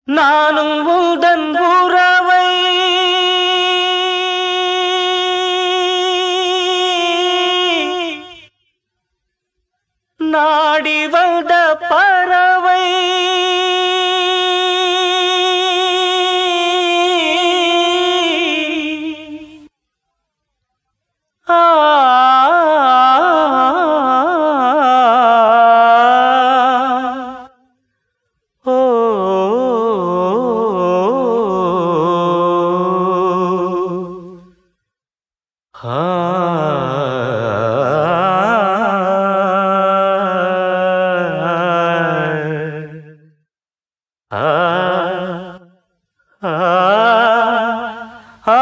நானும் உந்தன் உறவை நாடி வந்த பறவை ஆ ஓ ஆ ஆ ஆ ஆ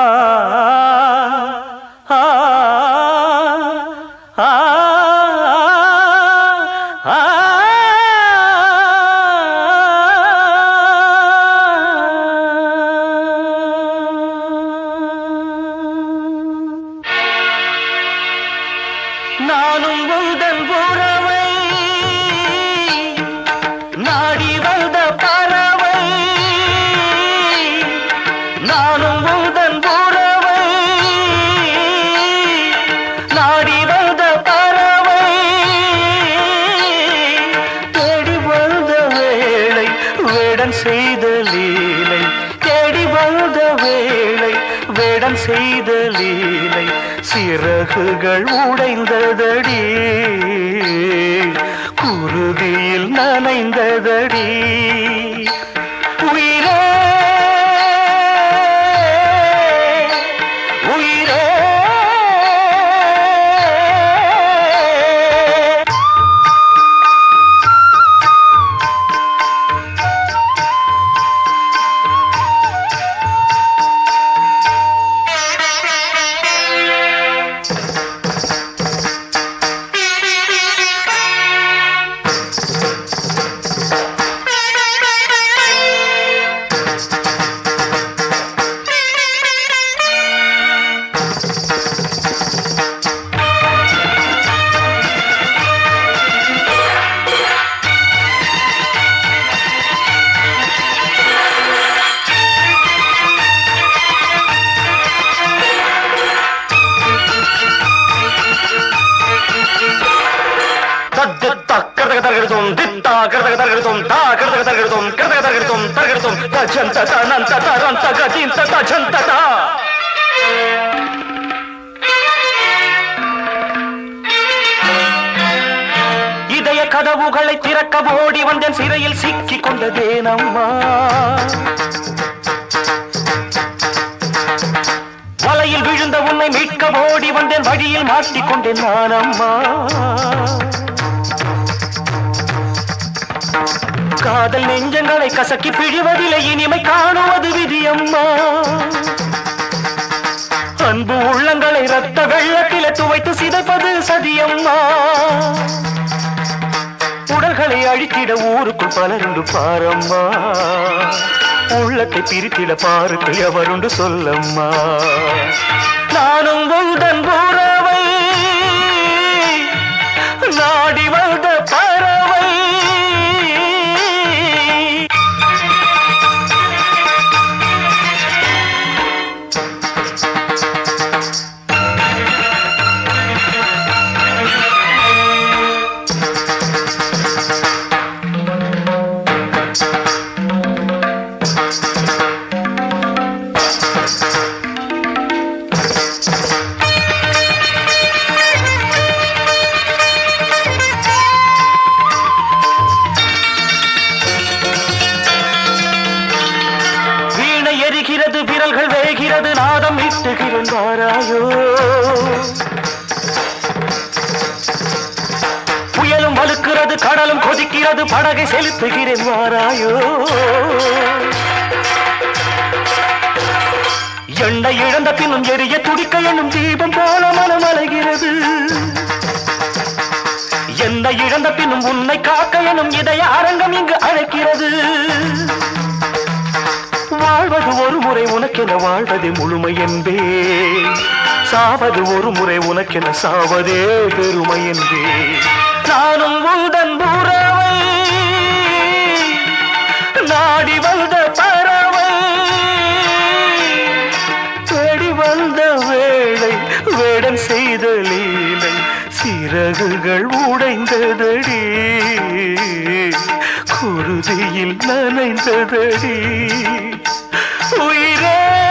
நானும் உந்தன் உறவை நாடி வந்த பறவை நானும் உந்தன் உறவை நாடி வந்த பறவை தேடி வந்த வேளை வேடன் செய்த லீலை தேடி வந்த வேளை வேடன் செய்த லீலை சிறகுகள் உடைந்ததடி குருதியில் நனைந்ததடி உயிரே உயிரே తద్దిత్త కర్తక తరగడుతాం దిత్త కర్తక తరగడుతాం దా కర్తక తరగడుతాం కర్తక తరగడుతాం తరగడుతాం తజంత తనంత తరంత గతింత తజంత తా. இதய கதவுகளை திறக்க ஓடி வந்தேன் சிறையில் சிக்கிக் கொண்டதேனம்மா வலையில் விழுந்த உன்னை மீட்க ஓடி வந்தேன் வழியில் மாட்டிக்கொண்டேன் நான் அம்மா காதல் நெஞ்சங்களை கசக்கி பிழிவதில்லை இனிமை காணுவது விதியம்மா அன்பு உள்ளங்களை ரத்த வெள்ளத்தில துவைத்து சிதைப்பது சதியம்மா உடல்களை அழித்திட ஊருக்குள் பலருண்டு பாரம்மா உள்ளத்தை பிரித்திட பாருக்கு எவருண்டு சொல்லம்மா நானும் உந்தன் உறவை நாடி வந்த பறவை வீணை எரிகிறது விரல்கள் வேகிறது நாதம் இட்டுகிறேன் வாராயோ புயலும் வலுக்கிறது கடலும் கொதிக்கிறது படகை செலுத்துகிறேன் வாராயோ எண்ணெய் இழந்த பின்னும் எரிய துடிக்க எண்ணும் தீபம் போல மனம் அலைகிறது என்னை இழந்த பின்னும் உன்னை காக்க எனும் இதய அரங்கம் இங்கு அழைக்கிறது வாழ்வது ஒரு முறை உனக்கென வாழ்வதே முழுமை என்பே சாவது ஒரு முறை உனக்கென சாவதே பெருமை என்பே நானும் உந்தன் உறவை நாடி வந்த பறவை தேடி வந்த வேளை வேடன் செய்த லீலை சிறகுகள் உடைந்ததடி குருதியில் நனைந்ததடி உயிரே